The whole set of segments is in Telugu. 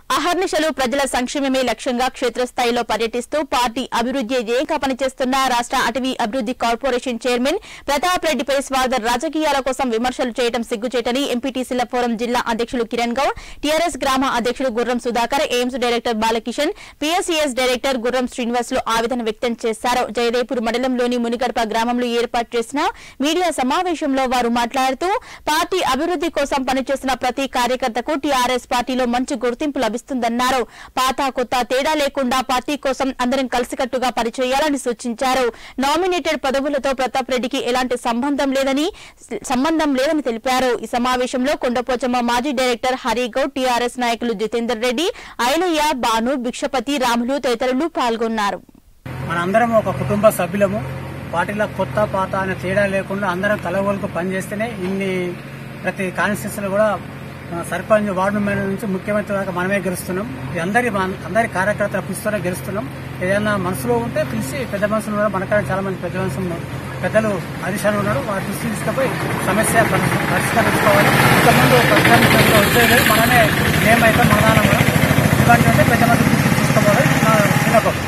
అహర్నిశలు ప్రజల సంక్షేమమే లక్ష్యంగా క్షేత్రస్థాయిలో పర్యటిస్తూ పార్టీ అభివృద్ధి ధ్యేయంగా పనిచేస్తున్న రాష్ట్ర అటవీ అభివృద్ధి కార్పొరేషన్ చైర్మన్ ప్రతాప్ రెడ్డిపై స్వార్థ రాజకీయాల కోసం విమర్శలు చేయడం సిగ్గుచేటని ఎంపీటీసీల ఫోరం జిల్లా అధ్యక్షులు కిరణ్ గౌడ్ టీఆర్ఎస్ గ్రామ అధ్యక్షుడు Gurram Sudhakar AIIMS director Balakishan PSCS director Gurram Srinivas లు ఆవేదన వ్యక్తం చేశారు జయదేపూర్ మండలంలోని మునిగడప గ్రామంలో ఏర్పాటు చేసిన మీడియా సమావేశంలో వారు మాట్లాడుతూ పార్టీ అభివృద్ధి కోసం పనిచేసిన ప్రతి కార్యకర్తకు టీఆర్ఎస్ పార్టీలో మంచి గుర్తింపు లభిస్తుందన్నారు పాత కొత్త తేడా లేకుండా పార్టీ కోసం అందరం కలిసికట్టుగా పనిచేయాలని సూచించారు నామినేటెడ్ పదవులతో ప్రతాప్ రెడ్డికి ఎలాంటి సంబంధం లేదని సంబంధం లేదని తెలిపారు ఈ సమావేశంలో కొండపోచమ్మ మాజీ డైరెక్టర్ హరిగౌడ్ టీఆర్ఎస్ నాయకులు జితేందర్ రెడ్డి ఐలయ్య బాను భిక్షపతి రాములు తదితరులు పాల్గొన్నారు మనందరం ఒక కుటుంబ సభ్యులము పార్టీలో కొత్త పాత అనే తేడా లేకుండా అందరం కలగోలుకు పనిచేస్తేనే ఇన్ని ప్రతి కాన్స్టిట్యూన్సీలో కూడా మన సర్పంచ్ వార్డు మెంబర్ నుంచి ముఖ్యమంత్రి దాకా మనమే గెలుస్తున్నాం ఇది అందరి మన- అందరి కార్యకర్తల కృషితోనే గెలుస్తున్నాం ఏదైనా మనసులో ఉంటే పిలిచి పెద్ద మనుషులు ఉన్నారు మనకాడ చాలా మంది పెద్ద మనుషులు ఉన్నారు పెద్దలు అధిశాలు ఉన్నారు వారి దృష్టి తీసుకుపోయి సమస్య పరి- పరిష్కరించుకోవాలి ఇంతకుముందు ప్రజానికి వచ్చేది మనమే మేమైతే మన ఇలాంటి అంటే పెద్ద మంది దృష్టి తీసుకోవాలి నా విన్నపం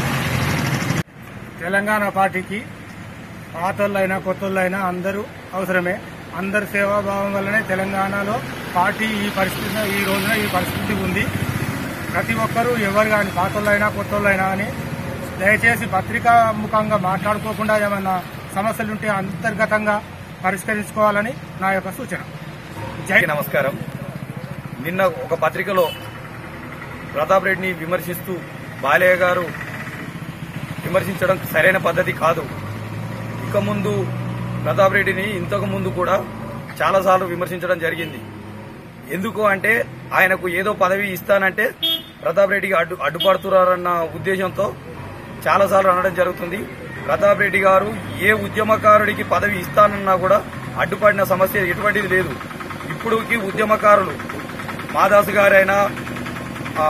తెలంగాణ పార్టీకి పాతోళ్ళైనా కొత్తోళ్ళైనా అందరూ అవసరమే అందరి సేవాభావం వల్లనే తెలంగాణలో పార్టీ ఈ పరిస్థితి ఈ రోజున ఈ పరిస్థితి ఉంది ప్రతి ఒక్కరూ ఎవరు కానీ పాతోళ్ళైనా కొత్తోళ్ళైనా అని దయచేసి పత్రికా ముఖంగా మాట్లాడుకోకుండా ఏమైనా సమస్యలుంటే అంతర్గతంగా పరిష్కరించుకోవాలని నా యొక్క సూచన జై అందరికీ నమస్కారం నిన్న ఒక పత్రికలో ప్రతాప్ రెడ్డిని విమర్శిస్తూ బాలయ్య గారు విమర్శించడం సరైన పద్ధతి కాదు ఇక ముందు ప్రతాప్ రెడ్డిని ఇంతకు ముందు కూడా చాలాసార్లు విమర్శించడం జరిగింది ఎందుకు అంటే ఆయనకు ఏదో పదవి ఇస్తానంటే ప్రతాప్ రెడ్డికి అడ్డు అడ్డుపడుతున్నారన్న ఉద్దేశంతో చాలాసార్లు అనడం జరుగుతుంది ప్రతాప్ రెడ్డి గారు ఏ ఉద్యమకారుడికి పదవి ఇస్తానన్నా కూడా అడ్డుపడిన సమస్య ఎటువంటిది లేదు ఇప్పుడుకి ఉద్యమకారులు మాదాసు గారైనా ఆ,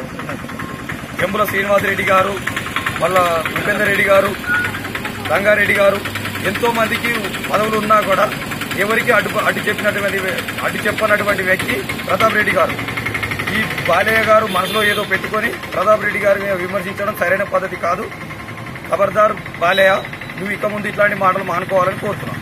ఎంబుల శ్రీనివాసరెడ్డి గారు మళ్ళా ఉపేందర్ రెడ్డి గారు రంగారెడ్డి గారు ఎంతో మందికి పదవులు ఉన్నా కూడా ఎవరికి అడ్డు అడ్డు చెప్పినటువంటి అడ్డు చెప్పనటువంటి వ్యక్తి ప్రతాప్ రెడ్డి గారు ఈ బాలయ్య గారు మనసులో ఏదో పెట్టుకొని ప్రతాప్ రెడ్డి గారి మీద విమర్శించడం సరైన పద్ధతి కాదు ఖబర్దార్ బాలయ్య నువ్వు ఇక ముందు ఇట్లాంటి మాటలు మానుకోవాలని కోరుతున్నాను